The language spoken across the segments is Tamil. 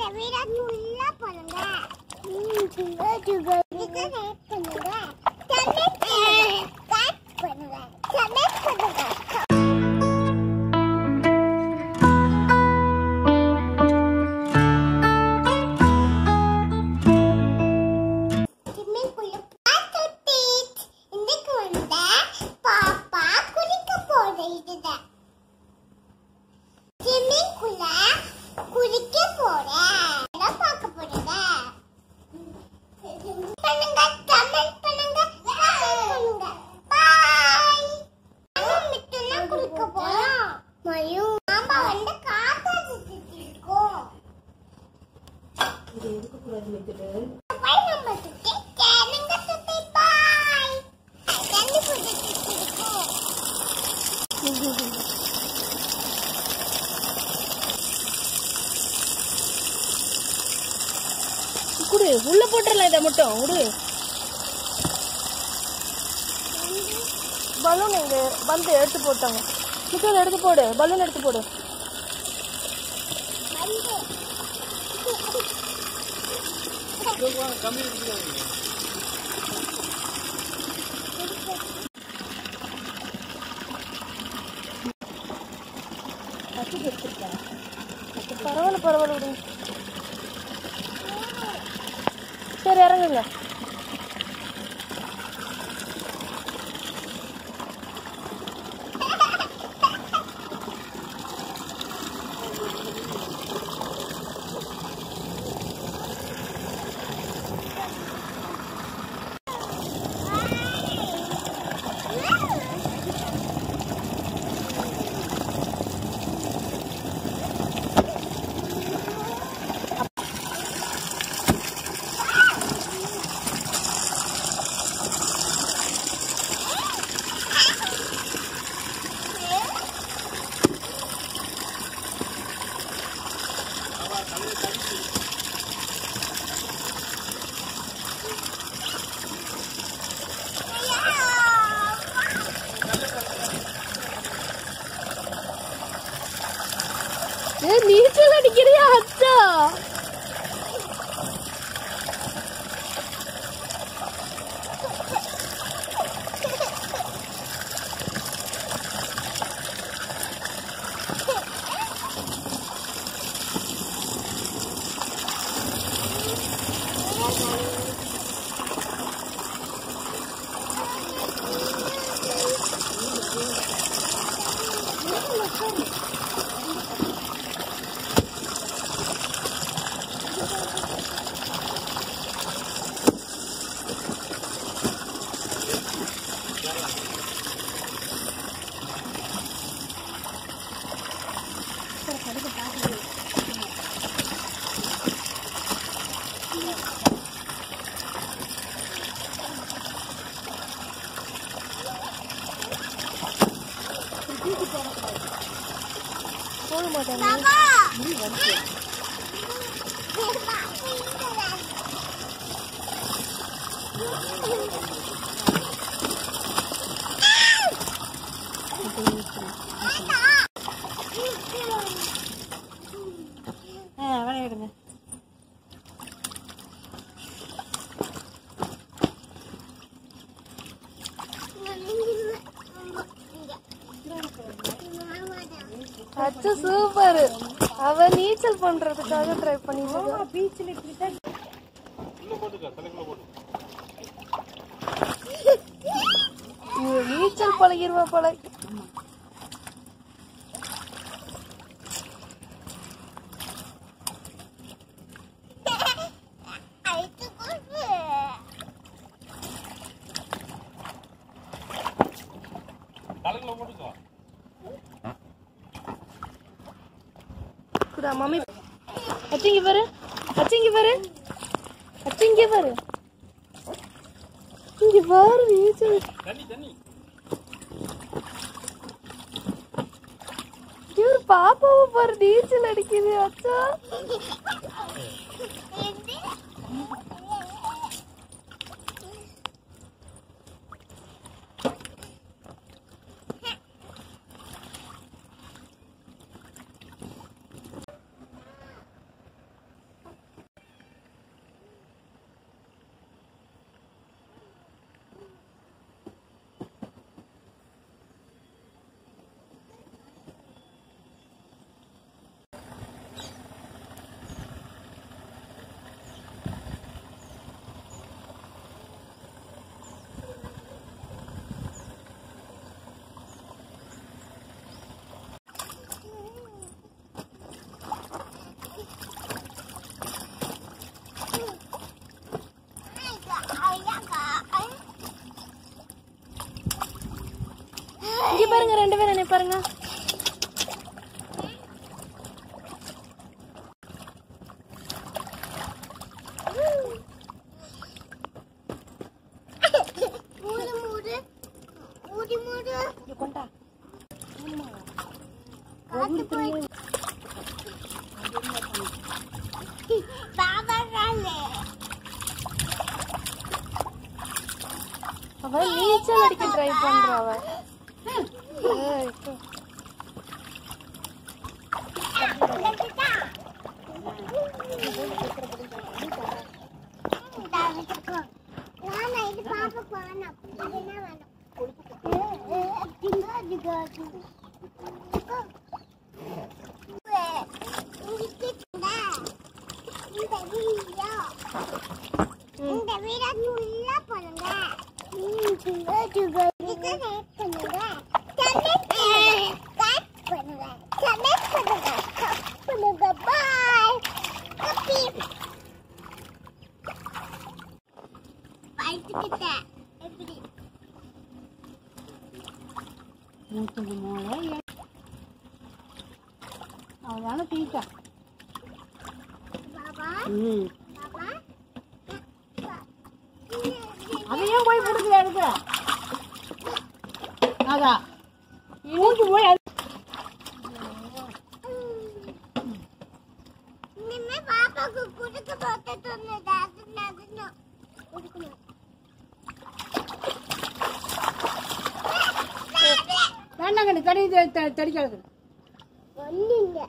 வீட ஃபுல்லா பண்ணுங்க இதுக்கு லைக் பண்ணுங்க கமெண்ட் பண்ணுங்க கமெண்ட் பண்ணுங்க ஸ்விம்மிங்குள்ள பார்த்துட்டேன். இன்னைக்கு வந்து பாப்பா குளிக்க போற இதுதான் ஸ்விம்மிங்குள்ள குளிக்க போறேன் இதான் பார்க்க போறீங்க பண்ணுங்க கமெண்ட் பண்ணுங்க comment பண்ணுங்க பாய் நம்ம மட்டும்தான் குளிக்க போறோம் மயும் மாமா வந்து காப்பாத்திட்டு இருக்கோம் இது எடுக்கக்கூடாது மெத்தடு பாய் நம்ம சுத்தி கேளுங்க சுத்தி பாய் தண்ணி குடிச்சிட்டு இருக்கோம் குடு உள்ள போட்டுறலாம் இதை மட்டும் விடு பலூன் எங்க வந்து எடுத்து போட்டாங்க முக்கியம் எடுத்து போடு பலூன் எடுத்து போடு வந்து பரவாயில்ல பரவாயில்ல விடுங்க சரி இறங்குங்க ஏ நீச்சல் அடிக்கிறியா அச்சா போட மாட்டாங்க பாபா ஆ விளையாடுங்க அச்சு சூப்பர் அவ நீச்சல் பண்றதுக்காக ட்ரை பண்ணிட்டு பீச்ல நீச்சல் பழகிருவா பழ குடா மம்மி அச்சிங்க பாரு அச்சிங்க பாரு அச்சிங்க பாரு இங்க பாரு நீச்சல் இவர் பாப்பாவை பாரு நீச்சல் அடிக்குது அச்சா பாருங்க ரெண்டு பேரும் என்னை பாருங்க மூடு மூடு மூடி மூடு கொண்டா காத்து போய் பாபா காலே அவ நீச்சல் அடிக்க ட்ரை பண்றா அவ ஏய், போ. இந்த வீடை ஃபுல்லா பண்ணுங்க பண்ணுங்க பண்ணுங்க பண்ணுங்க பண்ணுங்க பாய் கப்பி பைத்துக்கிட்டேன் எப்படி மூத்தது மோள அவனால தீட்டா பாபா ம் பாபா அதையும் போய் பிடிக்கல எடுக்க அதா மூச்சு போய் அது இனிமே பாப்பாக்கு குடுக்க போட்டு சொன்னது அது நகணும் கொடுக்கணும் வேண்டாங்க நீ தடி தடிக்காது ஒண்ணுங்க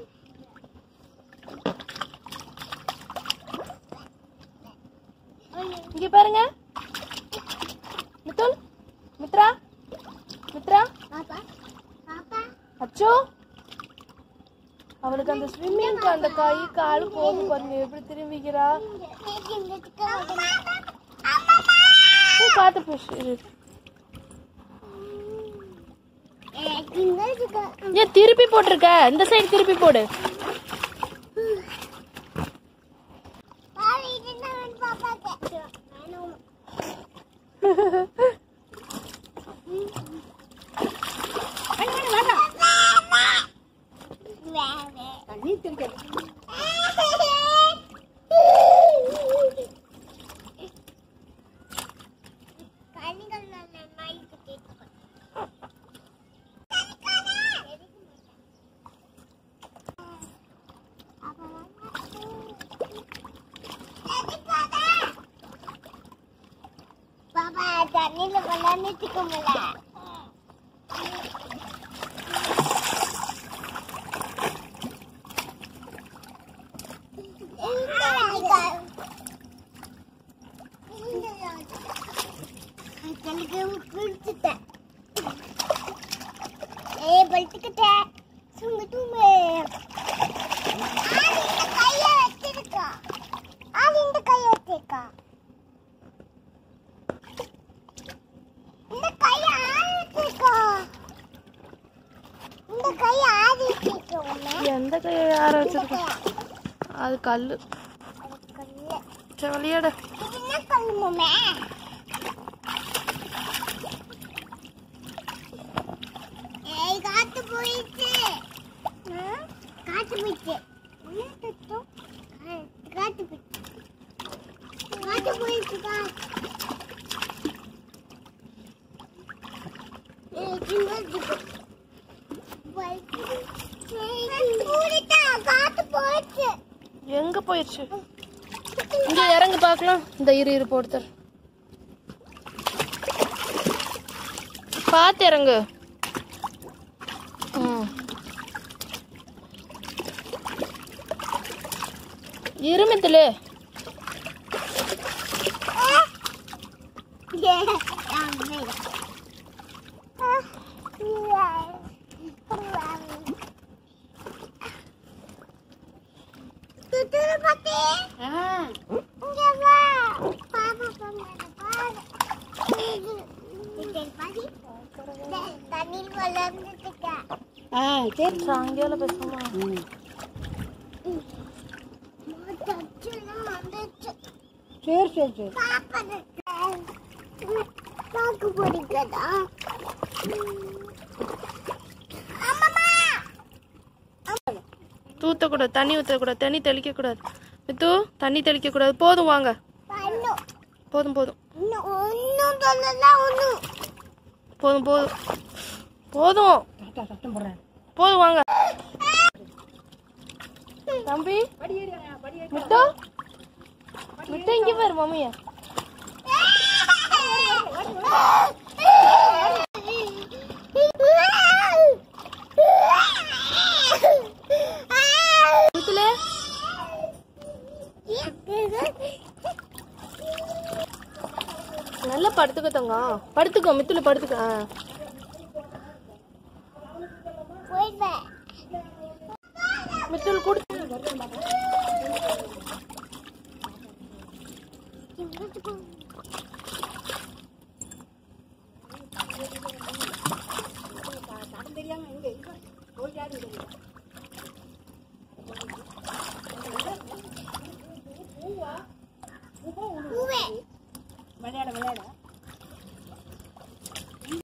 இங்க பாருங்க மித்துல் மித்ரா மித்ரா பாப்பா பாப்பா அச்சோ அவளுக்கு அந்த ஸ்விம்மிங்க்கு அந்த கை கால் போகு பாருங்க எப்படி திரும்பிக்கிறா ஏய், பார்த்து புஷ் இரு ஏன் திருப்பி போட்டிருக்க இந்த சைடு திருப்பி போடு தண்ணி பாப்பா தண்ணியில விளையாண்டுட்டு முடியல பிடிச்சிட்டேன் ஏ படுத்துக்கிட்டேன் சும்மா தூங்கு ஆள் இந்த கைய வச்சிருக்கா ஆள் இந்த கைய வச்சிருக்கா இந்த கைய ஆள் வச்சிருக்கா இந்த கைய ஆள் வச்சிருக்கா உன்னை எந்த கையை யார வச்சிருக்க கையா அது கல்லு அது கல்லு சரி விளையாடு இது என்ன கல்லு மாமே ஏய் காத்து போயிடுச்சு ஆ? காத்து போயிடுச்சு என்ன சத்தம்? ஆ, காத்து போயிடுச்சு காத்து போயிடுச்சு காத்து ஏய், சின்ன ஜிப்பு. போயிடுச்சு. ஏய், மூடிட்டா, காத்து போயிடுச்சு எங்க போயிடுச்சு இங்க இறங்கு பார்க்கலாம் இந்த இரு இரு போட்டு பார்த்து இறங்கு ம். இருமித்துல தண்ணில் வளர்ந்துட்டு சாயங்கால பேசுமா சரி சரி சரி பாக்கு பிடிக்கதா ஊற்றக்கூடாது தண்ணி ஊற்றக்கூடாது தண்ணி தெளிக்கக்கூடாது மித்து தண்ணி தெளிக்கக்கூடாது போதும் வாங்க பண்ணும் போதும் போதும் இன்னும் ஒன்றும் சொல்லலாம் ஒன்றும் போதும் போதும் போதும் போதும் வாங்க தம்பி மிட்டு மிட்டு இங்கே பாரு மம்மியா மித்துல நல்லா படுத்துக்க தங்கம் படுத்துக்கோ மித்துல படுத்துக்க ஆ. போயிடுவேன் மித்துல் குடு